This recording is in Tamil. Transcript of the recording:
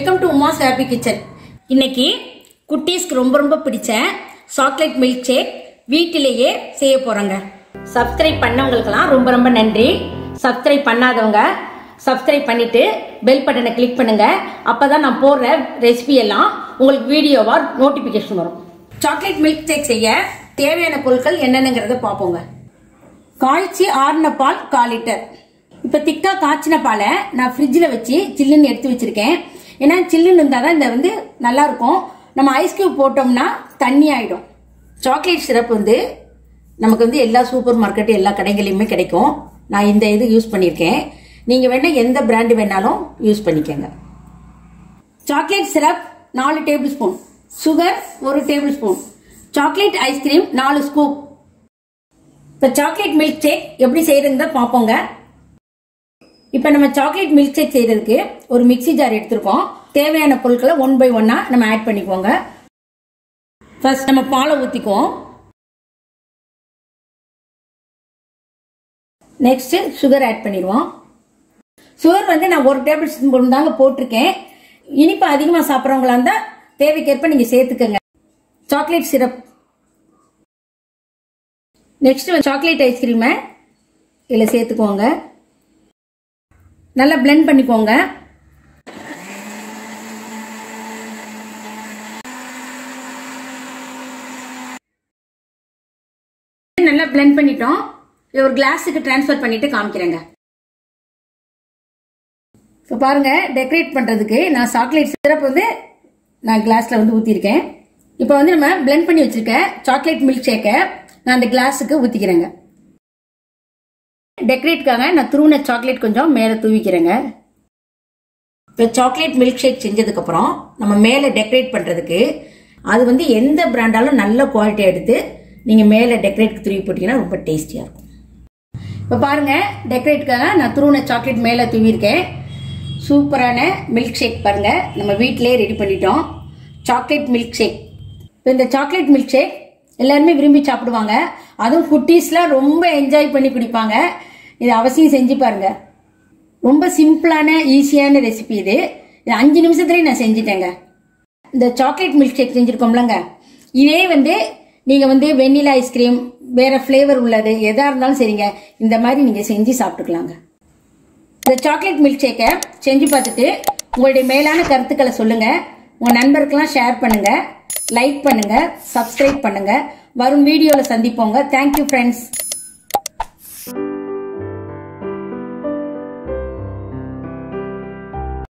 welcome to Uma's happy kitchen இன்னைக்கு குட்டீஸ்க்கு ரொம்ப ரொம்ப பிடிச்ச சாக்லேட் மில்க் ஷேக் வீட்டிலேயே செய்ய போறோங்க சப்ஸ்கிரைப் பண்ணவங்களுக்கெல்லாம் ரொம்ப ரொம்ப நன்றி சப்ஸ்கிரைப் பண்ணாதவங்க சப்ஸ்கிரைப் பண்ணிட்டு பெல் பட்டனை கிளிக் பண்ணுங்க அப்பதான் நான் போடுற ரெசிபி எல்லாம் உங்களுக்கு வீடியோவா நோட்டிபிகேஷன் வரும் சாக்லேட் மில்க் ஷேக் செய்ய தேவையான பொருட்கள் என்னென்னங்கிறத பார்ப்போங்க காய்ச்சி ஆறின பால் கால் லிட்டர் இப்போ திக்கா காய்ச்சின பாலை நான் ஃப்ரிட்ஜில் வச்சு சில்லுன்னு எடுத்து வச்சிருக்கேன் ஏன்னா சில்லுன்னு இருந்தால் தான் இந்த வந்து நல்லா இருக்கும் நம்ம ஐஸ் கியூப் போட்டோம்னா தண்ணி ஆயிடும் சாக்லேட் சிரப் வந்து நமக்கு வந்து எல்லா சூப்பர் மார்க்கெட் எல்லா கடைகளையுமே கிடைக்கும் நான் இந்த இது யூஸ் பண்ணியிருக்கேன் நீங்கள் வேணா எந்த பிராண்டு வேணாலும் யூஸ் பண்ணிக்கோங்க சாக்லேட் சிரப் நாலு டேபிள் ஸ்பூன் சுகர் ஒரு டேபிள் ஸ்பூன் சாக்லேட் ஐஸ்கிரீம் நாலு ஸ்கூப் இப்போ சாக்லேட் மில்க் ஷேக் எப்படி செய்யறதுன்னு தான் பார்ப்போங்க இப்போ நம்ம சாக்லேட் மில்க் ஷேக் செய்யறதுக்கு ஒரு மிக்ஸி ஜார் எடுத்திருக்கோம் தேவையான பொருட்களை ஒன் பை ஒன்னா நம்ம ஆட் பண்ணிக்குவோங்க ஃபர்ஸ்ட் நம்ம பாலை ஊற்றிக்குவோம் நெக்ஸ்ட் சுகர் ஆட் பண்ணிடுவோம் சுகர் வந்து நான் ஒரு டேபிள் ஸ்பூன் தாங்க போட்டிருக்கேன் இனிப்பு அதிகமாக சாப்பிட்றவங்களா இருந்தால் தேவைக்கேற்ப நீங்கள் சேர்த்துக்கங்க சாக்லேட் சிரப் நெக்ஸ்ட் சாக்லேட் ஐஸ்கிரீமை இதில் சேர்த்துக்கோங்க நல்லா பிளெண்ட் பண்ணிக்கோங்க நல்லா பிளெண்ட் பண்ணிட்டோம் இதை ஒரு கிளாஸுக்கு டிரான்ஸ்ஃபர் பண்ணிட்டு காமிக்கிறேங்க இப்போ பாருங்க டெக்கரேட் பண்ணுறதுக்கு நான் சாக்லேட் சிரப் வந்து நான் கிளாஸில் வந்து ஊற்றிருக்கேன் இப்போ வந்து நம்ம பிளெண்ட் பண்ணி வச்சிருக்க சாக்லேட் மில்க் ஷேக்கை நான் அந்த கிளாஸுக்கு ஊற்றிக்கிறேங்க டெக்கரேட்காக நான் துருவின சாக்லேட் கொஞ்சம் மேலே தூவிக்கிறேங்க இப்போ சாக்லேட் மில்க் ஷேக் செஞ்சதுக்கப்புறம் நம்ம மேலே டெக்கரேட் பண்ணுறதுக்கு அது வந்து எந்த பிராண்டாலும் நல்ல குவாலிட்டி எடுத்து நீங்கள் மேலே டெக்கரேட் தூவி போட்டிங்கன்னா ரொம்ப டேஸ்டியாக இருக்கும் இப்போ பாருங்கள் டெக்கரேட்காக நான் துருவின சாக்லேட் மேலே தூவியிருக்கேன் சூப்பரான மில்க் ஷேக் பாருங்கள் நம்ம வீட்டிலே ரெடி பண்ணிட்டோம் சாக்லேட் மில்க் ஷேக் இப்போ இந்த சாக்லேட் மில்க் ஷேக் எல்லாருமே விரும்பி சாப்பிடுவாங்க அதுவும் குட்டீஸ்லாம் ரொம்ப என்ஜாய் பண்ணி குடிப்பாங்க இது அவசியம் செஞ்சு பாருங்க ரொம்ப சிம்பிளான ஈஸியான ரெசிபி இது இது அஞ்சு நிமிஷத்துலேயே நான் செஞ்சுட்டேங்க இந்த சாக்லேட் மில்க் ஷேக் செஞ்சுருக்கோம்லங்க இதே வந்து நீங்கள் வந்து வெண்ணிலா ஐஸ்கிரீம் வேற ஃப்ளேவர் உள்ளது எதாக இருந்தாலும் சரிங்க இந்த மாதிரி நீங்கள் செஞ்சு சாப்பிட்டுக்கலாங்க இந்த சாக்லேட் மில்க் ஷேக்கை செஞ்சு பார்த்துட்டு உங்களுடைய மேலான கருத்துக்களை சொல்லுங்க உங்க நண்பருக்கெல்லாம் ஷேர் பண்ணுங்க லைக் பண்ணுங்க சப்ஸ்கிரைப் பண்ணுங்க வரும் வீடியோவில் சந்திப்போங்க தேங்க்யூ ஃப்ரெண்ட்ஸ்